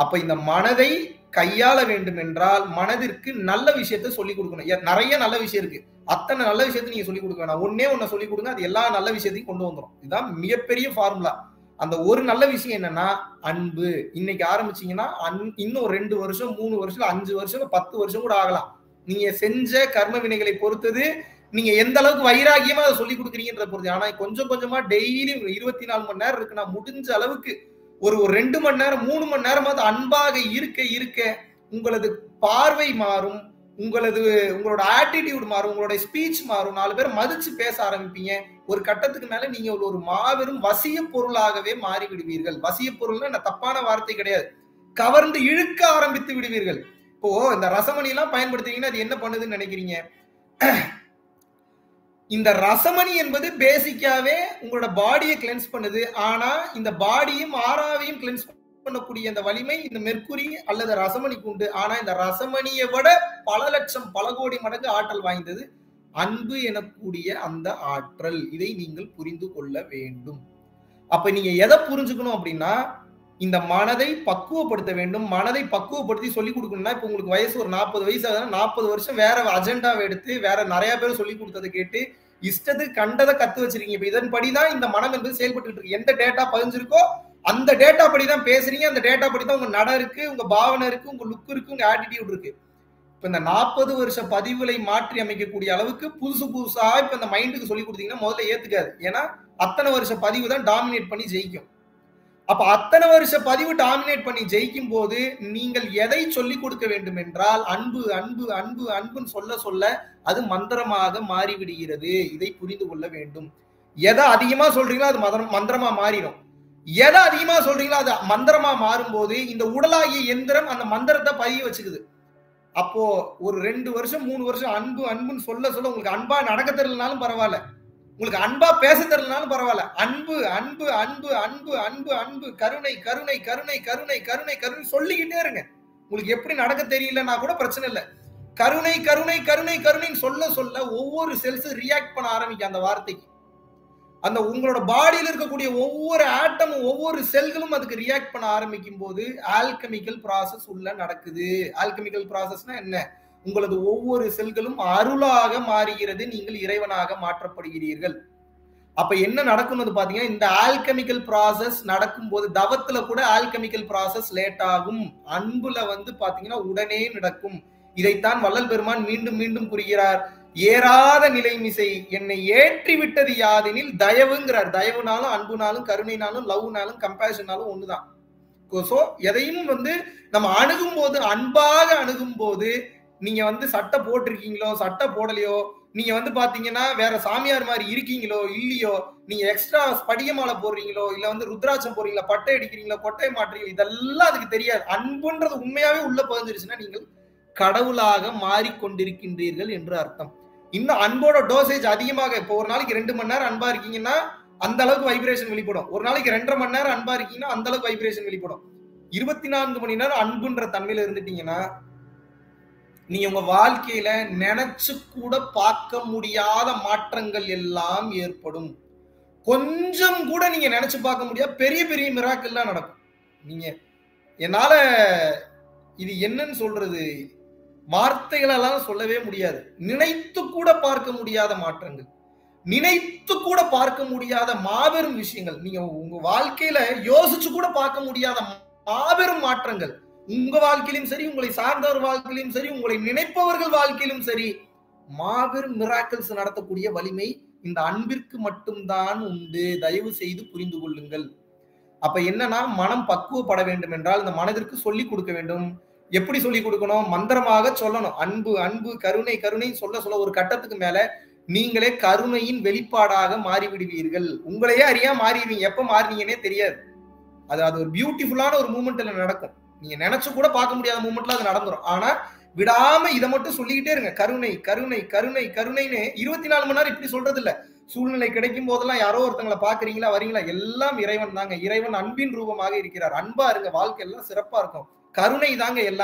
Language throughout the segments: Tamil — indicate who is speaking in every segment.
Speaker 1: அப்ப இந்த மனதை கையாள வேண்டும் என்றால் மனதிற்கு நல்ல விஷயத்த சொல்லிக் கொடுக்கணும் ஏ- நிறைய நல்ல விஷயம் இருக்கு அத்தனை நல்ல விஷயத்தை நீங்க சொல்லிக் கொடுக்க வேணாம் ஒன்னே ஒன்ன சொல்லிக் கொடுங்க அது எல்லா நல்ல விஷயத்தையும் கொண்டு வந்துரும் இதுதான் மிகப்பெரிய ஃபார்முலா அந்த ஒரு நல்ல விஷயம் என்னன்னா அன்பு இன்னைக்கு ஆரம்பிச்சீங்கன்னா அன்- இன்னும் ரெண்டு வருஷம் மூணு வருஷம் அஞ்சு வருஷம் பத்து வருஷம் கூட ஆகலாம் நீங்க செஞ்ச கர்ம வினைகளை பொறுத்தது நீங்க எந்த அளவுக்கு வைராகியமா அதை சொல்லி கொடுக்குறீங்கன்றத பொறுத்து ஆனா கொஞ்சம் கொஞ்சமா டெய்லி இருபத்தி நாலு மணி நேரம் இருக்குன்னா முடிஞ்ச அளவுக்கு ஒரு ஒரு ரெண்டு மணி நேரம் மூணு மணி நேரமாவது அன்பாக இருக்க இருக்க உங்களது பார்வை மாறும் உங்களது உங்களோட ஆட்டிடியூட் மாறும் உங்களோட ஸ்பீச் மாறும் நாலு பேர் மதிச்சு பேச ஆரம்பிப்பீங்க ஒரு கட்டத்துக்கு மேல நீங்க ஒரு ஒரு மாபெரும் வசிய பொருளாகவே மாறி விடுவீர்கள் வசிய பொருள்னா என்ன தப்பான வார்த்தை கிடையாது கவர்ந்து இழுக்க ஆரம்பித்து விடுவீர்கள் இப்போ இந்த ரசமணி எல்லாம் பயன்படுத்துறீங்கன்னா அது என்ன பண்ணுதுன்னு நினைக்கிறீங்க இந்த ரசமணி என்பது பேசிக்காவே உங்களோட பாடியை கிளென்ஸ் பண்ணுது ஆனா இந்த பாடியும் ஆறாவையும் கிளென்ஸ் பண்ணக்கூடிய அந்த வலிமை இந்த மெர்க்குரி அல்லது ரசமணிக்கு உண்டு ஆனா இந்த ரசமணியை விட பல லட்சம் பல கோடி மடங்கு ஆற்றல் வாய்ந்தது அன்பு எனக்கூடிய அந்த ஆற்றல் இதை நீங்கள் புரிந்து கொள்ள வேண்டும் அப்ப நீங்க எதை புரிஞ்சுக்கணும் அப்படின்னா இந்த மனதை பக்குவப்படுத்த வேண்டும் மனதை பக்குவப்படுத்தி சொல்லிக் கொடுக்கணும்னா இப்போ உங்களுக்கு வயசு ஒரு நாற்பது வயசு ஆகுதுன்னா நாற்பது வருஷம் வேற அஜெண்டாவை எடுத்து வேற நிறைய பேர் சொல்லி கொடுத்ததை கேட்டு இஷ்டத்துக்கு கண்டதை கத்து வச்சிருக்கீங்க இப்ப இதன்படிதான் இந்த மனம் என்பது செயல்பட்டு இருக்கு எந்த டேட்டா பதிஞ்சிருக்கோ அந்த டேட்டா படி தான் பேசுறீங்க அந்த டேட்டா படி தான் உங்க நட இருக்கு உங்க பாவனை இருக்கு உங்க லுக் இருக்கு உங்க ஆட்டிடியூட் இருக்கு இப்ப இந்த நாற்பது வருஷ பதிவுகளை மாற்றி அமைக்கக்கூடிய அளவுக்கு புதுசு புதுசா இப்ப இந்த மைண்டுக்கு சொல்லி கொடுத்தீங்கன்னா முதல்ல ஏத்துக்காது ஏன்னா அத்தனை வருஷ பதிவு தான் டாமினேட் பண்ணி ஜெயிக்கும் அப்ப அத்தனை வருஷ பதிவு டாமினேட் பண்ணி ஜெயிக்கும் போது நீங்கள் எதை சொல்லிக் கொடுக்க வேண்டும் என்றால் அன்பு அன்பு அன்பு அன்புன்னு சொல்ல சொல்ல அது மந்திரமாக மாறிவிடுகிறது இதை புரிந்து கொள்ள வேண்டும் எதை அதிகமா சொல்றீங்களோ அது மந்திரம் மந்திரமா மாறிடும் எதை அதிகமா சொல்றீங்களோ அது மந்திரமா மாறும்போது இந்த உடலாகிய எந்திரம் அந்த மந்திரத்தை பதிய வச்சுக்குது அப்போ ஒரு ரெண்டு வருஷம் மூணு வருஷம் அன்பு அன்புன்னு சொல்ல சொல்ல உங்களுக்கு அன்பா நடக்க தெரியலனாலும் பரவாயில்ல உங்களுக்கு அன்பா பேச தெரியலனாலும் பரவாயில்ல அன்பு அன்பு அன்பு அன்பு அன்பு அன்பு கருணை கருணை கருணை கருணை கருணை கருணை சொல்லிக்கிட்டே இருங்க உங்களுக்கு எப்படி நடக்க தெரியலன்னா கூட பிரச்சனை இல்லை கருணை கருணை கருணை கருணைன்னு சொல்ல சொல்ல ஒவ்வொரு செல்ஸ் ரியாக்ட் பண்ண ஆரம்பிக்கும் அந்த வார்த்தைக்கு அந்த உங்களோட பாடியில் இருக்கக்கூடிய ஒவ்வொரு ஆட்டமும் ஒவ்வொரு செல்களும் அதுக்கு ரியாக்ட் பண்ண ஆரம்பிக்கும் போது ஆல்கமிக்கல் ப்ராசஸ் உள்ள நடக்குது ஆல்கமிக்கல் ப்ராசஸ்னா என்ன உங்களது ஒவ்வொரு செல்களும் அருளாக மாறுகிறது நீங்கள் இறைவனாக மாற்றப்படுகிறீர்கள் அப்ப என்ன நடக்கும்னு பாத்தீங்கன்னா இந்த ஆல்கமிக்கல் ப்ராசஸ் நடக்கும்போது தவத்துல கூட ஆல்கமிக்கல் ப்ராசஸ் லேட் ஆகும் அன்புல வந்து பாத்தீங்கன்னா உடனே நடக்கும் இதைத்தான் வள்ளல் பெருமான் மீண்டும் மீண்டும் கூறுகிறார் ஏறாத நிலைமிசை என்னை ஏற்றி விட்டது யாதெனில் தயவுங்கிறார் தயவுனாலும் அன்புனாலும் கருணைனாலும் லவ்னாலும் கம்பேஷனாலும் ஒண்ணுதான் சோ எதையும் வந்து நம்ம அணுகும் போது அன்பாக அணுகும் போது நீங்க வந்து சட்டை போட்டிருக்கீங்களோ சட்டை போடலையோ நீங்க வந்து பாத்தீங்கன்னா வேற சாமியார் மாதிரி இருக்கீங்களோ இல்லையோ நீங்க எக்ஸ்ட்ரா படிய மாலை போடுறீங்களோ இல்ல வந்து ருத்ராட்சம் போடுறீங்களா பட்டை அடிக்கிறீங்களா கொட்டை மாட்டுறீங்களா இதெல்லாம் அதுக்கு தெரியாது அன்புன்றது உண்மையாவே உள்ள பதிஞ்சிருச்சுன்னா நீங்கள் கடவுளாக மாறிக்கொண்டிருக்கின்றீர்கள் என்று அர்த்தம் இன்னும் அன்போட டோசேஜ் அதிகமாக இப்போ ஒரு நாளைக்கு ரெண்டு மணி நேரம் அன்பா இருக்கீங்கன்னா அந்த அளவுக்கு வைப்ரேஷன் வெளிப்படும் ஒரு நாளைக்கு ரெண்டரை மணி நேரம் அன்பா இருக்கீங்கன்னா அந்த அளவுக்கு வைப்ரேஷன் வெளிப்படும் இருபத்தி நான்கு மணி நேரம் அன்புன்ற தன்மையில இருந்துட்டீங்கன்னா நீங்க உங்க வாழ்க்கையில நினைச்சு கூட பார்க்க முடியாத மாற்றங்கள் எல்லாம் ஏற்படும் கொஞ்சம் கூட நீங்க நினைச்சு பார்க்க முடியாது பெரிய பெரிய மிராக்கள்லாம் நடக்கும் நீங்க என்னால இது என்னன்னு சொல்றது வார்த்தைகளெல்லாம் சொல்லவே முடியாது நினைத்து கூட பார்க்க முடியாத மாற்றங்கள் நினைத்து கூட பார்க்க முடியாத மாபெரும் விஷயங்கள் நீங்க உங்க வாழ்க்கையில யோசிச்சு கூட பார்க்க முடியாத மாபெரும் மாற்றங்கள் உங்க வாழ்க்கையிலும் சரி உங்களை சார்ந்தவர் வாழ்க்கையிலும் சரி உங்களை நினைப்பவர்கள் வாழ்க்கையிலும் சரி மாபெரும் மிராக்கிள்ஸ் நடத்தக்கூடிய வலிமை இந்த அன்பிற்கு மட்டும்தான் உண்டு தயவு செய்து புரிந்து கொள்ளுங்கள் அப்ப என்னன்னா மனம் பக்குவப்பட வேண்டும் என்றால் இந்த மனதிற்கு சொல்லிக் கொடுக்க வேண்டும் எப்படி சொல்லி கொடுக்கணும் மந்திரமாக சொல்லணும் அன்பு அன்பு கருணை கருணை சொல்ல சொல்ல ஒரு கட்டத்துக்கு மேல நீங்களே கருணையின் வெளிப்பாடாக மாறிவிடுவீர்கள் உங்களையே அறியா மாறிடுவீங்க எப்ப மாறினீங்கன்னே தெரியாது அது அது ஒரு பியூட்டிஃபுல்லான ஒரு மூமெண்ட்ல நடக்கும் நீங்க நினைச்சு கூட பார்க்க முடியாத மூமெண்ட்ல அது நடந்துரும் ஆனா விடாம இதை மட்டும் சொல்லிக்கிட்டே இருங்க கருணை கருணை கருணை கருணைன்னு இருபத்தி நாலு மணி நேரம் இப்படி சொல்றது இல்ல சூழ்நிலை கிடைக்கும் போதெல்லாம் யாரோ ஒருத்தங்களை பாக்குறீங்களா வரீங்களா எல்லாம் இறைவன் தாங்க இறைவன் அன்பின் ரூபமாக இருக்கிறார் அன்பா இருங்க வாழ்க்கை எல்லாம் சிறப்பா இருக்கும் கருணை தாங்க எல்லாமே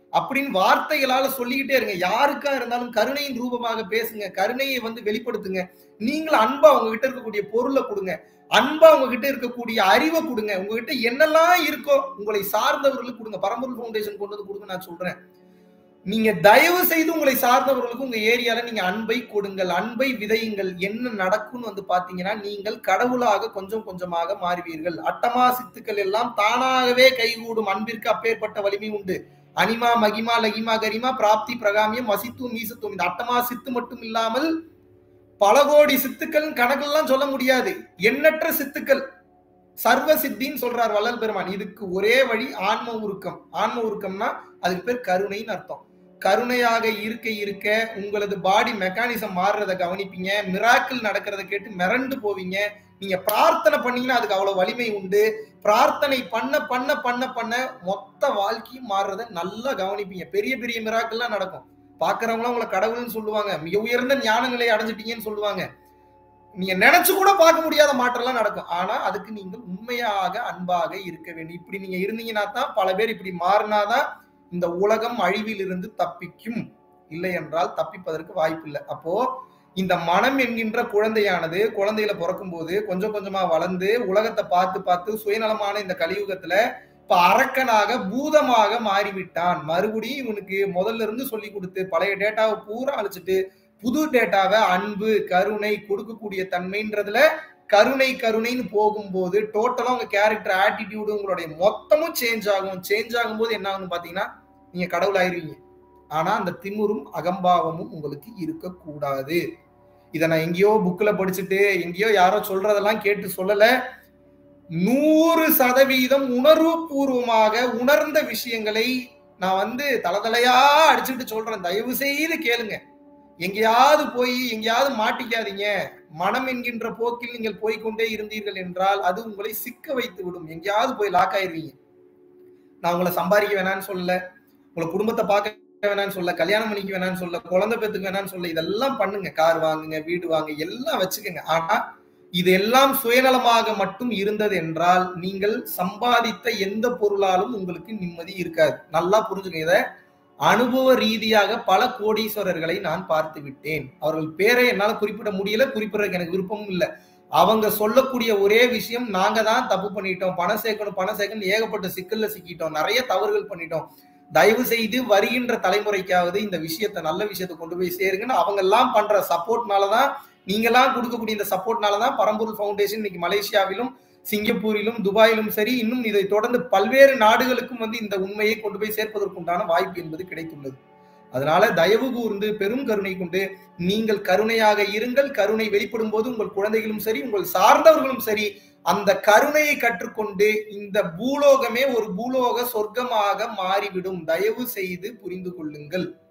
Speaker 1: அப்படின்னு வார்த்தைகளால சொல்லிக்கிட்டே இருங்க யாருக்கா இருந்தாலும் கருணையின் ரூபமாக பேசுங்க கருணையை வந்து வெளிப்படுத்துங்க நீங்களும் அன்பா உங்ககிட்ட இருக்கக்கூடிய பொருளை கொடுங்க அன்பா உங்ககிட்ட இருக்கக்கூடிய அறிவை கொடுங்க உங்ககிட்ட என்னெல்லாம் இருக்கோ உங்களை சார்ந்தவர்களுக்கு கொடுங்க பரம்பொருள் ஃபவுண்டேஷன் கொண்டு வந்து கொடுங்க நான் சொல்றேன் நீங்க தயவு செய்து உங்களை சார்ந்தவர்களுக்கு உங்க ஏரியால நீங்க அன்பை கொடுங்கள் அன்பை விதையுங்கள் என்ன நடக்கும்னு வந்து பாத்தீங்கன்னா நீங்கள் கடவுளாக கொஞ்சம் கொஞ்சமாக மாறுவீர்கள் அட்டமா சித்துக்கள் எல்லாம் தானாகவே கைகூடும் அன்பிற்கு அப்பேற்பட்ட வலிமை உண்டு அனிமா மகிமா லகிமா கரிமா பிராப்தி பிரகாமியம் வசித்துவம் மீசத்துவம் இந்த அட்டமா சித்து மட்டும் இல்லாமல் பல கோடி சித்துக்கள் கணக்கெல்லாம் சொல்ல முடியாது எண்ணற்ற சித்துக்கள் சர்வ சித்தின்னு சொல்றார் வள்ளல் பெருமான் இதுக்கு ஒரே வழி ஆன்ம உருக்கம் ஆன்ம உருக்கம்னா அதுக்கு பேர் கருணைன்னு அர்த்தம் கருணையாக இருக்க இருக்க உங்களது பாடி மெக்கானிசம் மாறுறத கவனிப்பீங்க மிராக்கிள் நடக்கிறத கேட்டு மிரண்டு போவீங்க நீங்க பிரார்த்தனை பண்ணீங்கன்னா அதுக்கு அவ்வளவு வலிமை உண்டு பிரார்த்தனை பண்ண பண்ண பண்ண பண்ண மொத்த வாழ்க்கையும் மாறுறத நல்லா கவனிப்பீங்க பெரிய பெரிய மிராக்கள்லாம் நடக்கும் பாக்குறவங்களாம் உங்களை கடவுள்னு சொல்லுவாங்க மிக உயர்ந்த ஞான நிலையை அடைஞ்சிட்டீங்கன்னு சொல்லுவாங்க நீங்க நினைச்சு கூட பார்க்க முடியாத மாற்றம்லாம் நடக்கும் ஆனா அதுக்கு நீங்கள் உண்மையாக அன்பாக இருக்க வேண்டும் இப்படி நீங்க இருந்தீங்கன்னா தான் பல பேர் இப்படி மாறினாதான் இந்த உலகம் அழிவில் இருந்து தப்பிக்கும் இல்லை என்றால் தப்பிப்பதற்கு வாய்ப்பு இல்லை அப்போ இந்த மனம் என்கின்ற குழந்தையானது குழந்தையில பிறக்கும் போது கொஞ்சம் கொஞ்சமா வளர்ந்து உலகத்தை பார்த்து பார்த்து சுயநலமான இந்த கலியுகத்துல இப்ப அரக்கனாக பூதமாக மாறிவிட்டான் மறுபடியும் இவனுக்கு முதல்ல இருந்து சொல்லி கொடுத்து பழைய டேட்டாவை பூரா அழிச்சிட்டு புது டேட்டாவை அன்பு கருணை கொடுக்கக்கூடிய தன்மைன்றதுல கருணை கருணைன்னு போகும்போது டோட்டலா உங்க கேரக்டர் ஆட்டிடியூடு உங்களுடைய மொத்தமும் சேஞ்ச் ஆகும் சேஞ்ச் ஆகும்போது என்ன ஆகும்னு பாத்தீங்கன்னா நீங்க கடவுள் ஆயிருவீங்க ஆனா அந்த திமுறும் அகம்பாவமும் உங்களுக்கு இருக்கக்கூடாது இதை நான் எங்கேயோ புக்ல படிச்சுட்டு எங்கேயோ யாரோ சொல்றதெல்லாம் கேட்டு சொல்லல நூறு சதவீதம் உணர்வு பூர்வமாக உணர்ந்த விஷயங்களை நான் வந்து தலதலையா அடிச்சுட்டு சொல்றேன் தயவு செய்து கேளுங்க எங்கேயாவது போய் எங்கேயாவது மாட்டிக்காதீங்க மனம் என்கின்ற போக்கில் நீங்கள் போய்கொண்டே இருந்தீர்கள் என்றால் அது உங்களை சிக்க வைத்து விடும் எங்கேயாவது போய் லாக் ஆயிருவீங்க நான் உங்களை சம்பாதிக்க வேணாம்னு சொல்லல உங்களை குடும்பத்தை பார்க்க வேணாம்னு சொல்ல கல்யாணம் பண்ணிக்க வேணாம்னு சொல்ல குழந்தை பெத்துக்க வேணாம்னு சொல்ல இதெல்லாம் பண்ணுங்க கார் வாங்குங்க வீடு வாங்க எல்லாம் வச்சுக்கோங்க ஆனா இது எல்லாம் சுயநலமாக மட்டும் இருந்தது என்றால் நீங்கள் சம்பாதித்த எந்த பொருளாலும் உங்களுக்கு நிம்மதி இருக்காது நல்லா புரிஞ்சுங்க இதை அனுபவ ரீதியாக பல கோடீஸ்வரர்களை நான் பார்த்து விட்டேன் அவர்கள் பேரை என்னால் குறிப்பிட முடியல குறிப்பிடறதுக்கு எனக்கு விருப்பமும் இல்லை அவங்க சொல்லக்கூடிய ஒரே விஷயம் நாங்க தான் தப்பு பண்ணிட்டோம் பணம் சேர்க்கணும் பணம் சேர்க்கணும் ஏகப்பட்ட சிக்கல்ல சிக்கிட்டோம் நிறைய தவறுகள் பண்ணிட்டோம் தயவு செய்து வருகின்ற தலைமுறைக்காவது இந்த விஷயத்த நல்ல விஷயத்த கொண்டு போய் சேருங்கன்னு அவங்க எல்லாம் பண்ற சப்போர்ட்னாலதான் நீங்கெல்லாம் கொடுக்கக்கூடிய இந்த சப்போர்ட்னாலதான் பரம்பொருள் ஃபவுண்டேஷன் இன்னைக்கு மலேசியாவிலும் சிங்கப்பூரிலும் துபாயிலும் சரி இன்னும் இதை தொடர்ந்து பல்வேறு நாடுகளுக்கும் வந்து இந்த உண்மையை கொண்டு போய் சேர்ப்பதற்குண்டான வாய்ப்பு என்பது கிடைத்துள்ளது அதனால தயவு கூர்ந்து பெரும் கருணை கொண்டு நீங்கள் கருணையாக இருங்கள் கருணை வெளிப்படும் போது உங்கள் குழந்தைகளும் சரி உங்கள் சார்ந்தவர்களும் சரி அந்த கருணையை கற்றுக்கொண்டு இந்த பூலோகமே ஒரு பூலோக சொர்க்கமாக மாறிவிடும் தயவு செய்து புரிந்து கொள்ளுங்கள்